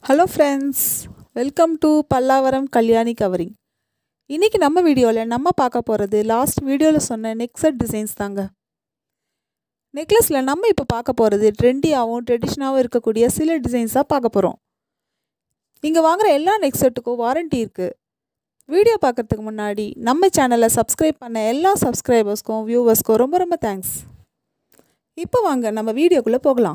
hello friends welcome to Pallavaram Kalyani covering இன்றைக்கி நம்ம வீடியோவில் நம்ம பார்க்க போகிறது லாஸ்ட் வீடியோவில் சொன்ன நெக் செட் டிசைன்ஸ் தாங்க நெக்லஸில் நம்ம இப்போ பார்க்க போகிறது ட்ரெண்டியாகவும் ட்ரெடிஷ்னாகவும் இருக்கக்கூடிய சில டிசைன்ஸாக பார்க்க போகிறோம் நீங்கள் வாங்குகிற எல்லா நெக் செட்டுக்கும் வாரண்ட்டி இருக்குது வீடியோ பார்க்குறதுக்கு முன்னாடி நம்ம சேனலை சப்ஸ்கிரைப் பண்ண எல்லா சப்ஸ்கிரைபர்ஸ்க்கும் வியூவர்ஸ்க்கும் ரொம்ப ரொம்ப தேங்க்ஸ் இப்போ வாங்க நம்ம வீடியோக்குள்ளே போகலாம்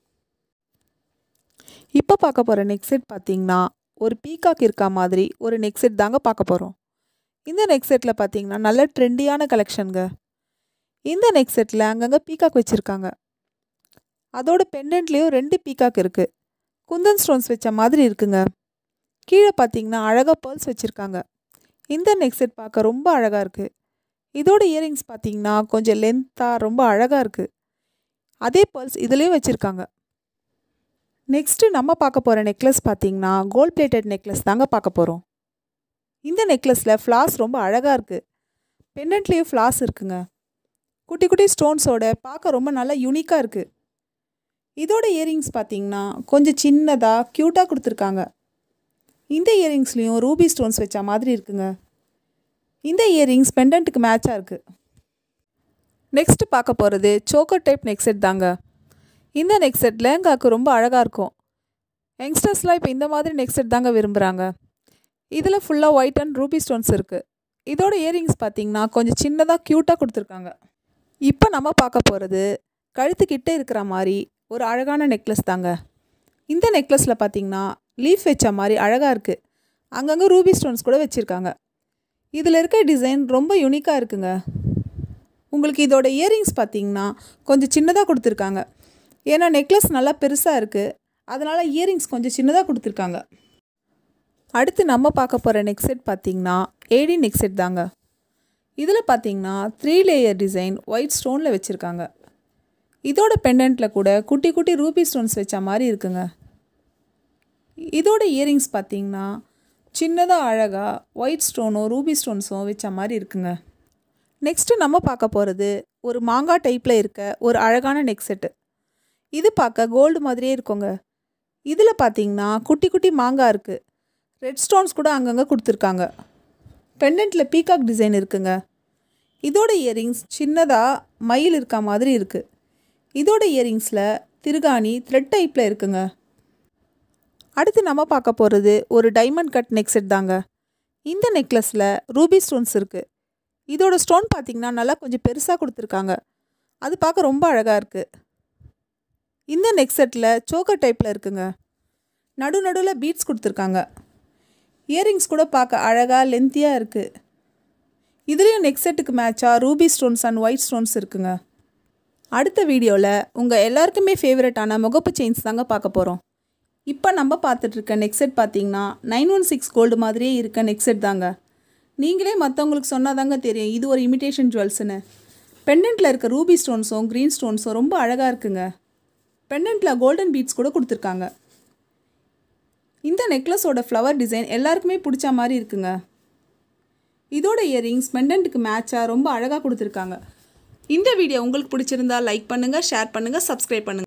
இப்போ பார்க்க போகிற நெக் செட் பார்த்தீங்கன்னா ஒரு பீகாக் இருக்கா மாதிரி ஒரு நெக் செட் தாங்க பார்க்க போகிறோம் இந்த நெக் செட்டில் பார்த்தீங்கன்னா நல்ல ட்ரெண்டியான கலெக்ஷனுங்க இந்த நெக் செட்டில் அங்கங்கே பீகாக் வச்சுருக்காங்க அதோட பெண்டன்ட்லேயும் ரெண்டு பீகாக் இருக்குது குந்தன் ஸ்டோன்ஸ் வச்ச மாதிரி இருக்குங்க கீழே பார்த்தீங்கன்னா அழகாக பேர்ல்ஸ் வச்சுருக்காங்க இந்த நெக் செட் பார்க்க ரொம்ப அழகாக இருக்குது இதோட இயரிங்ஸ் பார்த்தீங்கன்னா கொஞ்சம் லென்த்தாக ரொம்ப அழகாக இருக்குது அதே பேர்ல்ஸ் இதுலேயும் வச்சுருக்காங்க நெக்ஸ்ட்டு நம்ம பார்க்க போகிற நெக்லஸ் பார்த்தீங்கன்னா கோல்ட் பிளேட்டட் நெக்லஸ் தாங்க பார்க்க போகிறோம் இந்த நெக்லஸில் ஃப்ளாஸ் ரொம்ப அழகாக இருக்குது பெண்டன்ட்லேயும் ஃப்ளாஸ் இருக்குங்க குட்டி குட்டி ஸ்டோன்ஸோட பார்க்க ரொம்ப நல்லா யூனிக்காக இருக்குது இதோட இயரிங்ஸ் பார்த்தீங்கன்னா கொஞ்சம் சின்னதாக க்யூட்டாக கொடுத்துருக்காங்க இந்த இயரிங்ஸ்லேயும் ரூபி ஸ்டோன்ஸ் வச்ச மாதிரி இருக்குங்க இந்த இயரிங்ஸ் பெண்டன்ட்டுக்கு மேட்சாக இருக்குது நெக்ஸ்ட்டு பார்க்க போகிறது சோக்கர் டைப் நெக் செட் தாங்க இந்த நெக் செட் லேங்காக்கு ரொம்ப அழகாக இருக்கும் யங்ஸ்டர்ஸ்லாம் இப்போ இந்த மாதிரி நெக் செட் தாங்க விரும்புகிறாங்க இதில் ஃபுல்லாக ஒயிட் அண்ட் ரூபி ஸ்டோன்ஸ் இருக்குது இதோட இயரிங்ஸ் பார்த்தீங்கன்னா கொஞ்சம் சின்னதாக க்யூட்டாக கொடுத்துருக்காங்க இப்போ நம்ம பார்க்க போகிறது கழுத்துக்கிட்டே இருக்கிற மாதிரி ஒரு அழகான நெக்லஸ் தாங்க இந்த நெக்லஸில் பார்த்தீங்கன்னா லீஃப் வச்ச மாதிரி அழகாக இருக்குது அங்கங்கே ரூபி ஸ்டோன்ஸ் கூட வச்சுருக்காங்க இதில் இருக்க டிசைன் ரொம்ப யூனிக்காக இருக்குங்க உங்களுக்கு இதோட இயரிங்ஸ் பார்த்தீங்கன்னா கொஞ்சம் சின்னதாக கொடுத்துருக்காங்க ஏன்னா நெக்லஸ் நல்லா பெருசாக இருக்குது அதனால் இயரிங்ஸ் கொஞ்சம் சின்னதாக கொடுத்துருக்காங்க அடுத்து நம்ம பார்க்க போகிற நெக் செட் பார்த்திங்கன்னா ஏடி நெக் செட் தாங்க இதில் பார்த்தீங்கன்னா த்ரீ லேயர் டிசைன் ஒயிட் ஸ்டோனில் வச்சுருக்காங்க இதோட பெண்டன்ட்டில் கூட குட்டி குட்டி ரூபி ஸ்டோன்ஸ் வச்ச மாதிரி இருக்குங்க இதோட இயரிங்ஸ் பார்த்தீங்கன்னா சின்னதாக அழகாக ஒயிட் ஸ்டோனும் ரூபி ஸ்டோன்ஸும் வச்ச மாதிரி இருக்குங்க நெக்ஸ்ட்டு நம்ம பார்க்க போகிறது ஒரு மாங்காய் டைப்பில் இருக்க ஒரு அழகான நெக் செட்டு இது பார்க்க கோல்டு மாதிரியே இருக்குங்க இதில் பார்த்தீங்கன்னா குட்டி குட்டி மாங்காய் இருக்குது ரெட் ஸ்டோன்ஸ் கூட அங்கங்கே கொடுத்துருக்காங்க பெண்டன்ட்டில் பீகாக் டிசைன் இருக்குங்க இதோட இயரிங்ஸ் சின்னதாக மயில் இருக்க மாதிரி இருக்குது இதோட இயரிங்ஸில் திருகாணி த்ரெட் டைப்பில் இருக்குங்க அடுத்து நம்ம பார்க்க போகிறது ஒரு டைமண்ட் கட் நெக் செட் தாங்க இந்த நெக்லஸில் ரூபி ஸ்டோன்ஸ் இருக்குது இதோட ஸ்டோன் பார்த்திங்கன்னா நல்லா கொஞ்சம் பெருசாக கொடுத்துருக்காங்க அது பார்க்க ரொம்ப அழகாக இருக்குது இந்த நெக் செட்டில் சோக்கர் டைப்பில் இருக்குங்க நடு நடுவில் பீட்ஸ் கொடுத்துருக்காங்க இயரிங்ஸ் கூட பார்க்க அழகாக லென்த்தியாக இருக்குது இதுலேயும் நெக் செட்டுக்கு மேட்சாக ruby stones and white stones இருக்குங்க அடுத்த வீடியோவில் உங்கள் எல்லாருக்குமே ஃபேவரட்டான முகப்பு செயின்ஸ் தாங்க பார்க்க போகிறோம் இப்போ நம்ம பார்த்துட்ருக்க நெக் செட் பார்த்தீங்கன்னா நைன் ஒன் சிக்ஸ் கோல்டு மாதிரியே இருக்க நெக் செட் தாங்க நீங்களே மற்றவங்களுக்கு சொன்னால் தாங்க தெரியும் இது ஒரு இமிட்டேஷன் ஜுவல்ஸ்னு பெண்டன்ட்டில் இருக்க ரூபி ஸ்டோன்ஸும் க்ரீன் ஸ்டோன்ஸும் ரொம்ப அழகாக இருக்குங்க பெண்டன்ட்டில் கோல்டன் பீட்ஸ் கூட கொடுத்துருக்காங்க இந்த நெக்லஸோட ஃப்ளவர் டிசைன் எல்லாருக்குமே பிடிச்ச மாதிரி இருக்குங்க இதோட இயரிங்ஸ் பெண்டன்ட்டுக்கு மேட்சாக ரொம்ப அழகாக கொடுத்துருக்காங்க இந்த வீடியோ உங்களுக்கு பிடிச்சிருந்தா லைக் பண்ணுங்கள் ஷேர் பண்ணுங்கள் சப்ஸ்கிரைப் பண்ணுங்கள்